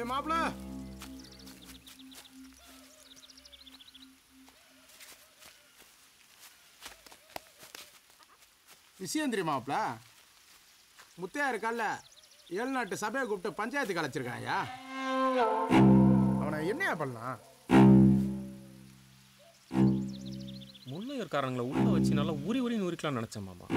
ஏய் மாப்பிள விஷயம் தெரியுமா மாப்பிள முத்தையா இருக்கால ஏழு நாட்டு சபையை கூப்பிட்டு பஞ்சாயத்து கலைச்சிருக்காயா அவனை என்னையா பண்ணலாம் முள்ளையர்காரங்களை உள்ள வச்சு நல்லா உரி உரின்னு உரிக்கலாம்னு நினைச்சேன் மாமா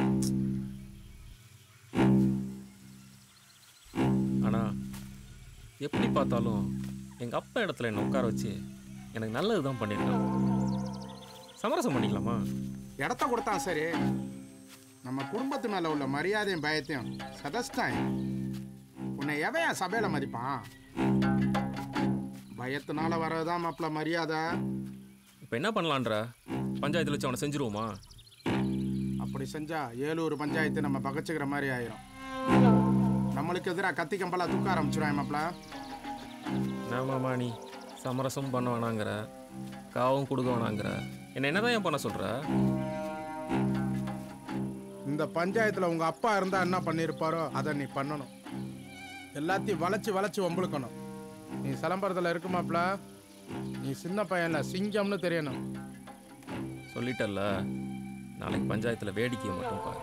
ஆனா எப்படி பார்த்தாலும் எங்க அப்பா இடத்துல என்னை உட்கார வச்சு எனக்கு நல்லது தான் பண்ணியிருக்கான் சமரசம் பண்ணிக்கலாமா இடத்த கொடுத்தான் சரி நம்ம குடும்பத்து மேல உள்ள மரியாதையும் பயத்தையும் சதஸ்டான் உன்னை எவன் சபையில மதிப்பான் பயத்தினால வர்றதுதான் மாப்பிள மரியாதை இப்போ என்ன பண்ணலான்ற பஞ்சாயத்தில் வச்சு அவனை செஞ்சுருவோமா அப்படி செஞ்சா ஏலூர் பஞ்சாயத்து நம்ம பகச்சுக்கிற மாதிரி ஆயிரும் நம்மளுக்கு எதிராக கத்தி கம்பலா தூக்க ஆரம்பிச்சிருவான் மாப்பிள என்ன மாமா நீ சமரசம் பண்ண வேணாங்கிற காவும் கொடுக்க வேணாங்கிற என்ன என்னதான் ஏன் பண்ண சொல்ற இந்த பஞ்சாயத்துல உங்க அப்பா இருந்தா என்ன பண்ணியிருப்பாரோ அதை நீ பண்ணணும் எல்லாத்தையும் வளைச்சு வளைச்சு வம்புழுக்கணும் நீ சிலம்பரத்தில் இருக்கு மாப்பிள நீ சின்ன பையன்ல சிங்கம்னு தெரியணும் சொல்லிட்டல்ல நாளைக்கு பஞ்சாயத்தில் வேடிக்கையை மட்டும் பாரு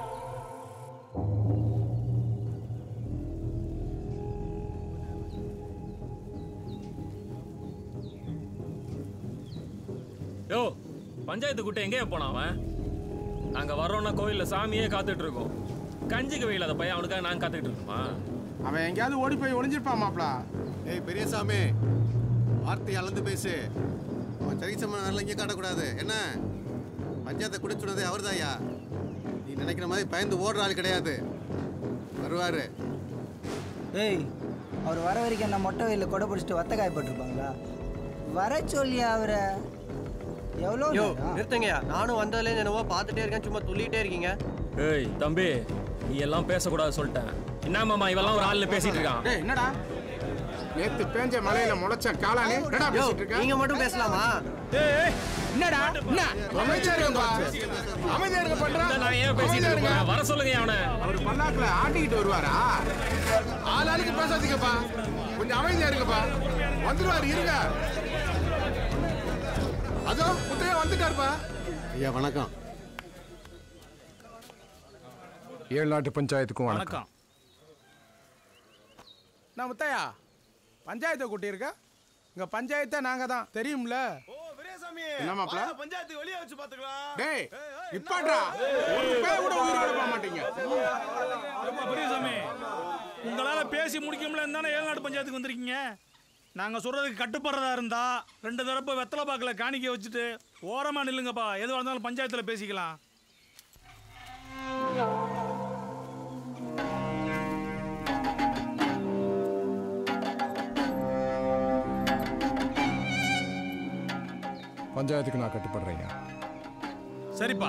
யோ பஞ்சாயத்து கூட்ட எங்கேயா போனான் அவன் நாங்க வர்றோம்னா கோயில்ல சாமியே காத்துட்டு இருக்கோம் கஞ்சிக்கு வெயில் அந்த பையன் அவனுக்காக நாங்க காத்துக்கிட்டு இருக்கோமா அவன் எங்கேயாவது ஓடி போய் ஒளிஞ்சிருப்பான் மாப்பிள ஏய் பெரியசாமி வார்த்தை அளந்து பேசு அவன் சரி சம்மன் இங்கே காட்டக்கூடாது என்ன பஞ்சாயத்தை குடிச்சுனதே அவர்தாயா நீ நினைக்கிற மாதிரி பயந்து ஓடுற ஆள் கிடையாது வருவாரு ஏய் அவர் வர வரைக்கும் என்ன மொட்டை வெயில கொடை பிடிச்சிட்டு வத்த காயப்பட்டிருப்பாங்களா வர சொல்லி அவரை எவ்வளோ யோ நேரம்? நிறுத்துங்கய்யா நானும் வந்ததுலேருந்து என்னவோ பார்த்துட்டே இருக்கேன் சும்மா துள்ளிட்டே இருக்கீங்க ஏய் தம்பி நீ எல்லாம் பேசக்கூடாது சொல்லிட்டேன் என்ன மாமா இவெல்லாம் ஒரு ஆள்ல பேசிட்டு இருக்கான் டேய் என்னடா நேத்து பேஞ்ச மலையில முளைச்ச காளானே என்னடா யோ பேசிட்டு இருக்க நீங்க மட்டும் பேசலாமா என்னடா என்ன அமைதியா இருங்கப்பா அமைதியா இருங்க பண்றா நான் ஏன் பேசிட்டு இருக்கேன் வர சொல்லுங்க அவனை அவர் பல்லாக்குல ஆட்டிக்கிட்டு வருவாரா ஆள் ஆளுக்கு பேசாதீங்கப்பா கொஞ்சம் அமைதியா இருங்கப்பா வந்துருவாரு இருங்க அதோ முத்தையா வந்துட்டாருப்பா ஐயா வணக்கம் ஏழு நாட்டு பஞ்சாயத்துக்கும் வணக்கம் வணக்கம் நான் முத்தையா பஞ்சாயத்தை கூட்டியிருக்க இங்க பஞ்சாயத்தை நாங்க தான் தெரியும்ல என்ன மாப்ள பஞ்சாயத்து வெளியே வச்சு பாத்துக்கலாம் டேய் நிப்பாட்றா ஒரு பேர் கூட உயிரோட போக மாட்டீங்க பெரியசாமி உங்களால பேசி முடிக்க முடியல தானே ஏழ்நாடு பஞ்சாயத்துக்கு வந்திருக்கீங்க நாங்க சொல்றதுக்கு கட்டுப்படுறதா இருந்தா ரெண்டு தரப்பு வெத்தலை பாக்கல காணிக்க வச்சுட்டு ஓரமா நில்லுங்கப்பா எதுவாக இருந்தாலும் பஞ்சாயத்துல பேசிக்கலாம் பஞ்சாயத்துக்கு நான் கட்டுப்படுறேங்க சரிப்பா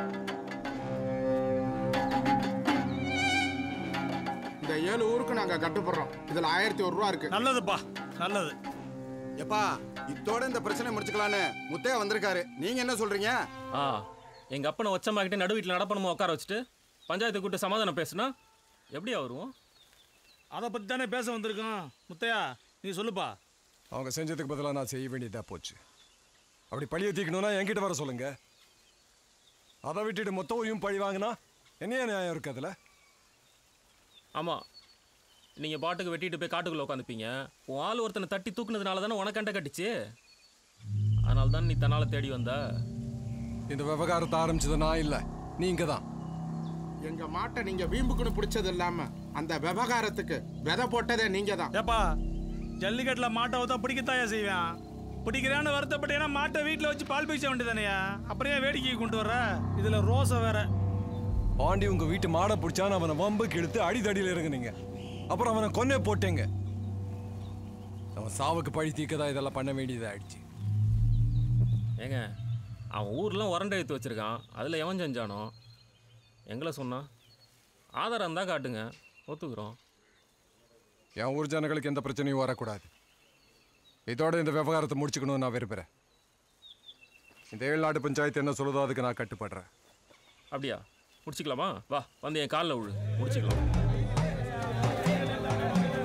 இந்த ஏழு ஊருக்கு நாங்க கட்டுப்படுறோம் இதுல ஆயிரத்தி ஒரு ரூபா இருக்கு நல்லதுப்பா நல்லது எப்பா இத்தோட இந்த பிரச்சனை முடிச்சுக்கலான்னு முத்தையா வந்திருக்காரு நீங்க என்ன சொல்றீங்க ஆ எங்க அப்பனை ஒச்சமாக்கிட்டு நடு வீட்டில் நடப்பணுமா உட்கார வச்சுட்டு பஞ்சாயத்து கூட்டு சமாதானம் பேசுனா எப்படியா வருவோம் அதை பத்தி தானே பேச வந்திருக்கோம் முத்தையா நீ சொல்லுப்பா அவங்க செஞ்சதுக்கு பதிலாக நான் செய்ய வேண்டியதா போச்சு அப்படி பழிய தீக்கணும்னா என்கிட்ட வர சொல்லுங்க அதை விட்டுட்டு மொத்த ஊரையும் பழி வாங்கினா என்னையா நியாயம் இருக்கு அதில் ஆமா நீங்க பாட்டுக்கு வெட்டிட்டு போய் காட்டுக்குள்ள உட்காந்துப்பீங்க உன் ஆள் ஒருத்தனை தட்டி தூக்குனதுனால தானே உனக்கு கண்ட கட்டிச்சு அதனால தான் நீ தன்னால தேடி வந்த இந்த விவகாரத்தை ஆரம்பிச்சது நான் இல்லை நீங்க தான் எங்க மாட்டை நீங்க வீம்புக்குன்னு பிடிச்சது இல்லாம அந்த விவகாரத்துக்கு விதை போட்டதே நீங்க தான் ஏப்பா ஜல்லிக்கட்டுல மாட்டை ஊத்தா பிடிக்கத்தாயா செய்வேன் பிடிக்கிறான்னு வருத்தப்பட்டேன்னா மாட்டை வீட்டில் வச்சு பால் பீச்ச வேண்டியதானேயா அப்புறம் ஏன் வேடிக்கை கொண்டு வர இதுல ரோசை வேற பாண்டி உங்க வீட்டு மாடை பிடிச்சான்னு அவனை வம்புக்கு இழுத்து அடிதடியில் இறங்குனீங்க அப்புறம் அவனை கொன்னே போட்டேங்க அவன் சாவுக்கு பழி தீக்கதா இதெல்லாம் பண்ண வேண்டியதா ஆயிடுச்சு ஏங்க அவன் ஊர்லாம் உரண்டை எடுத்து வச்சிருக்கான் அதில் எவன் செஞ்சானோ எங்களை சொன்னான் ஆதாரம் தான் காட்டுங்க ஒத்துக்கிறோம் என் ஊர் ஜனங்களுக்கு எந்த பிரச்சனையும் வரக்கூடாது இதோட இந்த விவகாரத்தை முடிச்சுக்கணும்னு நான் விரும்புகிறேன் இந்த ஏழு நாட்டு பஞ்சாயத்து என்ன சொல்லுதோ அதுக்கு நான் கட்டுப்படுறேன் அப்படியா முடிச்சுக்கலாமா வா வந்து என் காலில் விழு முடிச்சுக்கலாம் ஏய்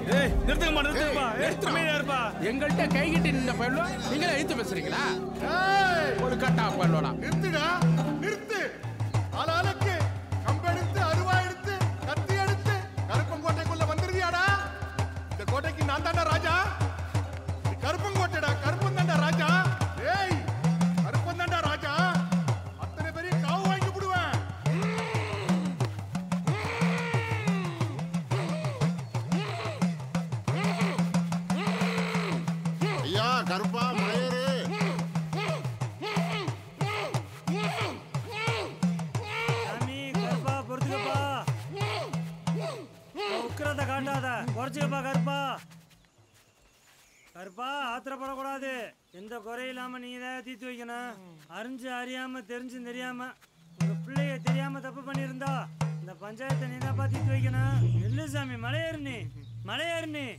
நிறுத்துங்கப்பா நிறுத்துங்கப்பா ஏய், ஏய், நிறுத்துறா. அமைதியா இருப்பா எங்கள்கிட்ட கைகிட்டு நின்ற பயிலும் நீங்களே எழுத்து பேசுறீங்களா ஒரு கட்டா பயிலோடா நிறுத்துடா நிறுத்து ஆளாளுக்கு கம்பெடுத்து அருவா எடுத்து கத்தி எடுத்து கருப்பங்கோட்டைக்குள்ள வந்துருவியாடா இந்த கோட்டைக்கு நான் தாண்டா ராஜா இது கருப்பங்கோட்டைடா கருப்பன் தாண்டா ராஜா ஏய் கருப்பன் தாண்டா ராஜா அத்தனை பெரிய காவு வாங்கி விடுவேன் ஐயா கருப்பா மலையரு சாமி கருப்பா பொறுத்துக்கப்பா உக்கிரத்தை காட்டாத குறைச்சிக்கப்பா கருப்பா கருப்பா ஆத்திரப்படக்கூடாது எந்த குறையும் இல்லாம நீங்க தான் தீர்த்து வைக்கணும் அறிஞ்சு அறியாம தெரிஞ்சு தெரியாம உங்க பிள்ளைய தெரியாம தப்பு பண்ணியிருந்தா இந்த பஞ்சாயத்தை நீ தான் தீர்த்து வைக்கணும் நெல்லு சாமி மலையேறு நீ மலையேறு நீ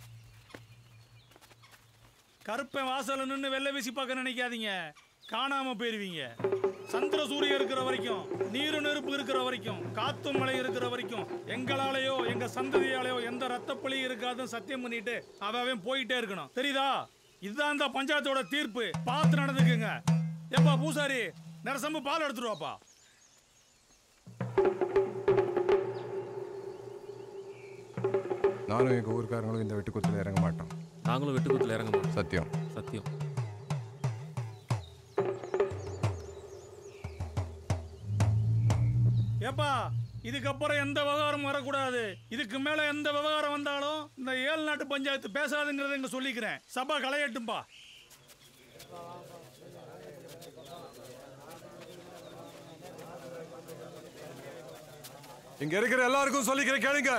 கருப்பன் வாசல்ல நின்னு வெள்ளை வீசி பார்க்க நினைக்காதீங்க காணாம போயிருவீங்க சந்திர சூரியன் இருக்கிற வரைக்கும் நீரு நெருப்பு இருக்கிற வரைக்கும் காத்தும் மழை இருக்கிற வரைக்கும் எங்களாலேயோ எங்க சந்ததியாலேயோ எந்த ரத்தப்பழி இருக்காதுன்னு சத்தியம் பண்ணிட்டு அவன் அவன் போயிட்டே இருக்கணும் தெரியுதா இதுதான் இந்த பஞ்சாயத்தோட தீர்ப்பு பார்த்து நடந்துக்குங்க ஏப்பா பூசாரி நரசம்பு பால் எடுத்துட்டு வாப்பா நானும் எங்கள் ஊருக்காரங்களும் இந்த வெட்டுக்குத்தில் இறங்க மாட்டோம் நாங்களும் வெட்டுக்குத்துல இறங்க மாட்டோம் சத்தியம் சத்தியம் ஏப்பா இதுக்கப்புறம் எந்த விவகாரம் வரக்கூடாது இதுக்கு மேல எந்த விவகாரம் வந்தாலும் இந்த ஏழு நாட்டு பஞ்சாயத்து பேசாதுங்கிறத இங்க சொல்லிக்கிறேன் சபா களையட்டும்பா இங்க இருக்கிற எல்லாருக்கும் சொல்லிக்கிறேன் கேளுங்க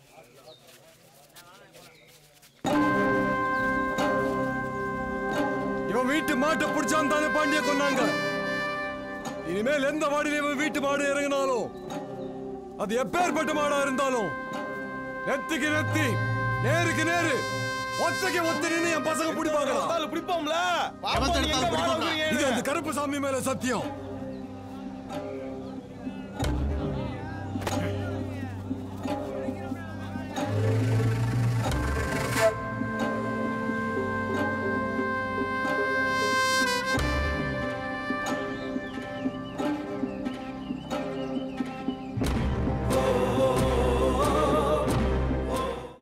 இவன் வீட்டு மாட்டை பிடிச்சான் தானே பாண்டிய கொண்டாங்க இனிமேல் எந்த மாடியில இவன் வீட்டு மாடு இறங்கினாலும் அது எப்பேற்பட்ட மாடா இருந்தாலும் நெத்திக்கு நெத்தி நேருக்கு நேரு ஒத்தைக்கு ஒத்து நின்னு என் பசங்க பிடிப்பாங்க பிடிப்போம்ல எவன் தடுத்தாலும் பிடிப்போம்டா. இது அந்த கருப்பு சாமி மேல சத்தியம்